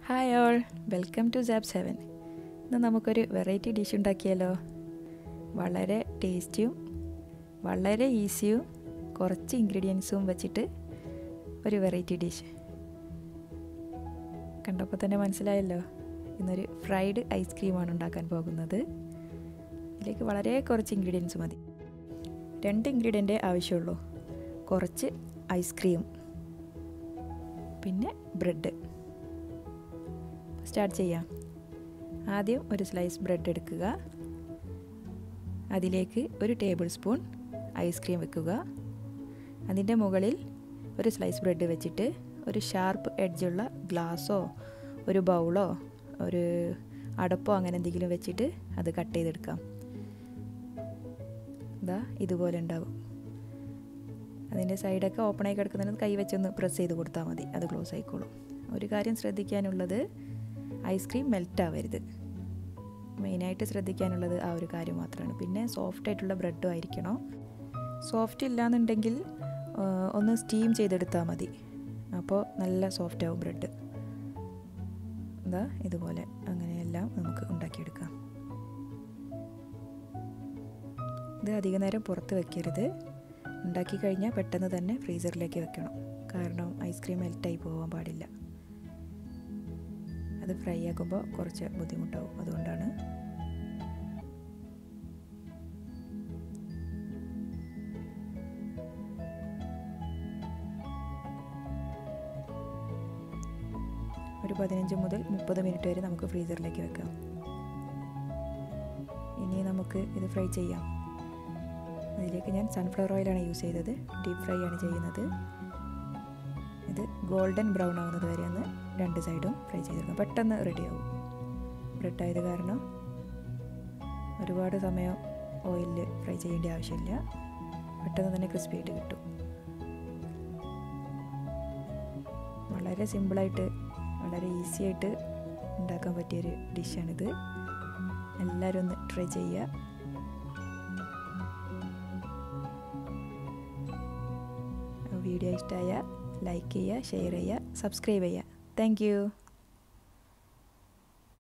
hi all welcome to Jab seven ഇന്ന് നമുക്കൊരു variety dish ഉണ്ടാക്കിയാലോ വളരെ ടേസ്റ്റിയും വളരെ ഈസിയും കുറച്ച് ഇൻഗ്രീഡിയൻസും വെച്ചിട്ട് ഒരു വെറൈറ്റി ഡിഷ് കണ്ടപ്പോൾ തന്നെ മനസ്സിലായല്ലോ ഇന്നൊരു ഫ്രൈഡ് ഐസ്ക്രീമാണ് ഉണ്ടാക്കാൻ പോകുന്നത് ഇതിലേക്ക് വളരെ കുറച്ച് ഇൻഗ്രീഡിയൻസ് മതി രണ്ട് ഇൻഗ്രീഡിയൻ്റ് ആവശ്യമുള്ളൂ കുറച്ച് ഐസ്ക്രീം പിന്നെ ബ്രെഡ് സ്റ്റാർട്ട് ചെയ്യാം ആദ്യം ഒരു സ്ലൈസ് ബ്രെഡ് എടുക്കുക അതിലേക്ക് ഒരു ടേബിൾ സ്പൂൺ ഐസ്ക്രീം വെക്കുക അതിൻ്റെ മുകളിൽ ഒരു സ്ലൈസ് ബ്രെഡ് വെച്ചിട്ട് ഒരു ഷാർപ്പ് എഡ്ജുള്ള ഗ്ലാസ്സോ ഒരു ബൗളോ ഒരു അടപ്പോ അങ്ങനെ എന്തെങ്കിലും വെച്ചിട്ട് അത് കട്ട് ചെയ്തെടുക്കാം ഇതാ ഇതുപോലെ ഉണ്ടാവും അതിൻ്റെ സൈഡൊക്കെ ഓപ്പണായി കിടക്കുന്നതിന് കൈ വെച്ചൊന്ന് പ്രസ് ചെയ്ത് കൊടുത്താൽ മതി അത് ക്ലോസ് ആയിക്കോളും ഒരു കാര്യം ശ്രദ്ധിക്കാനുള്ളത് ഐസ്ക്രീം മെൽറ്റ് ആവരുത് മെയിനായിട്ട് ശ്രദ്ധിക്കാനുള്ളത് ആ ഒരു കാര്യം മാത്രമാണ് പിന്നെ സോഫ്റ്റ് ആയിട്ടുള്ള ബ്രെഡും ആയിരിക്കണം സോഫ്റ്റ് ഇല്ലാന്നുണ്ടെങ്കിൽ ഒന്ന് സ്റ്റീം ചെയ്തെടുത്താൽ മതി അപ്പോൾ നല്ല സോഫ്റ്റ് ആവും ബ്രെഡ് എന്താ ഇതുപോലെ അങ്ങനെയെല്ലാം നമുക്ക് ഉണ്ടാക്കിയെടുക്കാം ഇത് അധിക നേരം പുറത്ത് വെക്കരുത് ഉണ്ടാക്കി കഴിഞ്ഞാൽ പെട്ടെന്ന് തന്നെ ഫ്രീസറിലേക്ക് വെക്കണം കാരണം ഐസ്ക്രീം മെൽറ്റായി പോകാൻ പാടില്ല അത് ഫ്രൈ ആക്കുമ്പോൾ കുറച്ച് ബുദ്ധിമുട്ടാവും അതുകൊണ്ടാണ് ഒരു പതിനഞ്ച് മുതൽ മുപ്പത് മിനിറ്റ് വരെ നമുക്ക് ഫ്രീസറിലേക്ക് വെക്കാം ഇനി നമുക്ക് ഇത് ഫ്രൈ ചെയ്യാം അതിലേക്ക് ഞാൻ സൺഫ്ലവർ ഓയിലാണ് യൂസ് ചെയ്തത് ഡീപ്പ് ഫ്രൈ ആണ് ചെയ്യുന്നത് ഇത് ഗോൾഡൻ ബ്രൗൺ ആവുന്നത് വരെ ഒന്ന് രണ്ട് സൈഡും ഫ്രൈ ചെയ്തെടുക്കാം പെട്ടെന്ന് റെഡിയാവും ബ്രെഡ് ആയത് കാരണം ഒരുപാട് സമയം ഓയിലിൽ ഫ്രൈ ചെയ്യേണ്ട ആവശ്യമില്ല പെട്ടെന്ന് തന്നെ ക്രിസ്പി ആയിട്ട് കിട്ടും വളരെ സിമ്പിളായിട്ട് വളരെ ഈസി ആയിട്ട് ഉണ്ടാക്കാൻ പറ്റിയൊരു ഡിഷാണിത് എല്ലാവരും ഒന്ന് ട്രൈ ചെയ്യുക വീഡിയോ ഇഷ്ടമായ ലൈക്ക് ചെയ്യുക ഷെയർ ചെയ്യുക സബ്സ്ക്രൈബ് ചെയ്യുക താങ്ക്